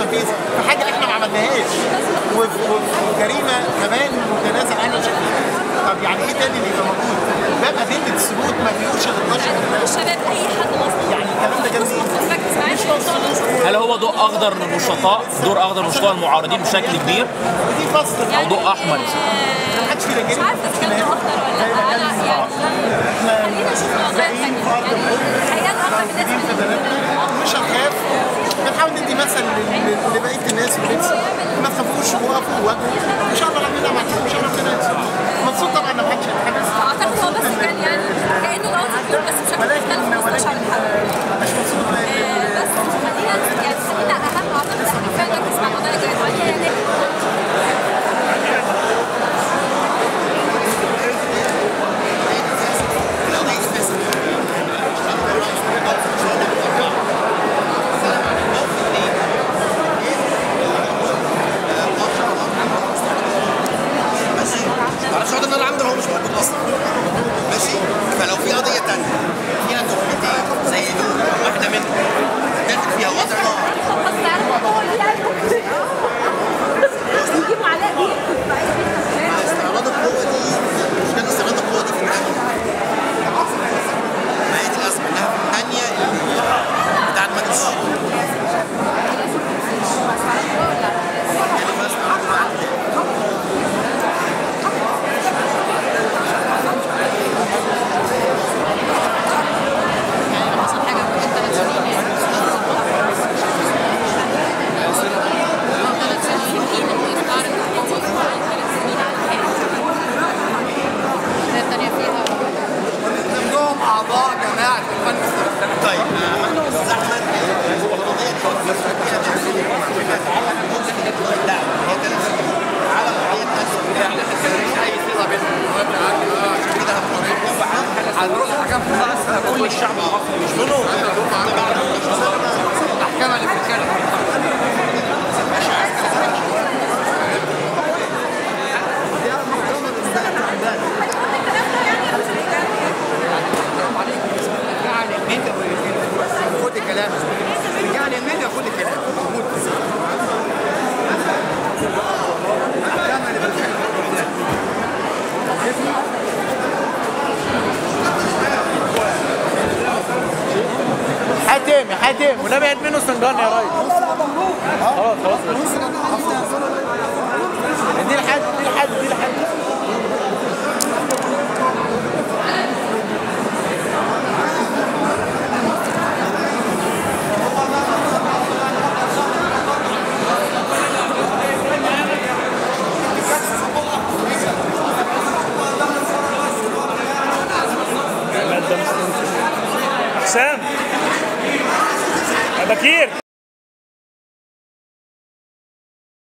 الفيس في حاجه احنا ما عملناهاش وفي وفي جريمه كمان متنازع عنها شكلها طب يعني ايه تاني اللي يبقى موجود؟ باب ادله الثبوت ما فيهوش ال 12 كلام. الشباب اي حد مصري يعني الكلام ده جاب منين؟ ركز معايا هل هو ضوء اخضر للنشطاء دور اخضر للنشطاء المعارضين بشكل كبير ودي فصل او ضوء احمر ما حدش فينا مش جريمه عارفه اذا كان اخضر ولا لا انا يعني خلينا نشوف مواضيع ثانيه يعني الحياه الاخضر بالنسبه لي مش هنخاف بنحاول ندي مثل لل- لبقيه الناس في البيت ما تخافوش وقفوا وواجهوا ان شاء الله ربنا معاكم ان شاء الله ربنا يستر. مبسوط طبعا ان ما حدش يتحمس اعتقد هو بس كان يعني كانه الاوت كول بس بشكل مختلف 15 الحلقه مش مبسوط لان بس خلينا يعني خلينا اهم اعتقد احنا فعلا نركز مع المواضيع اللي جايه عليها يعني معرفش عقد النار العام ده هو مش موجود اصلا ماشي فلو في قضيه تانية فيها دكتورتين زي دول واحده منهم تاخد فيها وضع نار استعراض القوه دي مش كان استعراض القوه دي في النهايه ما هي دي الازمه انها في الثانيه بتاعت مجلس الشورى حصل حاجه من ثلاث سنين يعني ثلاث سنين انه يستعرض القوه ثلاث سنين على الحياه الثانيه فيها كلهم اعضاء جماعه الفن السياسي طيب استاذ احمد القضيه دي فيها تمثيل لا هي كانت على قضيه احنا مش اي صله بينهم عشان كده هنروح حكم في الناس كل الشعب المصري مش منهم المحكمه اللي بتتكلم يعني الميديا خد الكلام يعني الميديا خد الكلام موجود المحكمة اللي بتتكلم حاتم يا حاتم ونبعد منه سنجان يا ريس خلاص خلاص دي لحد دي لحد دي لحد حسام يا بكير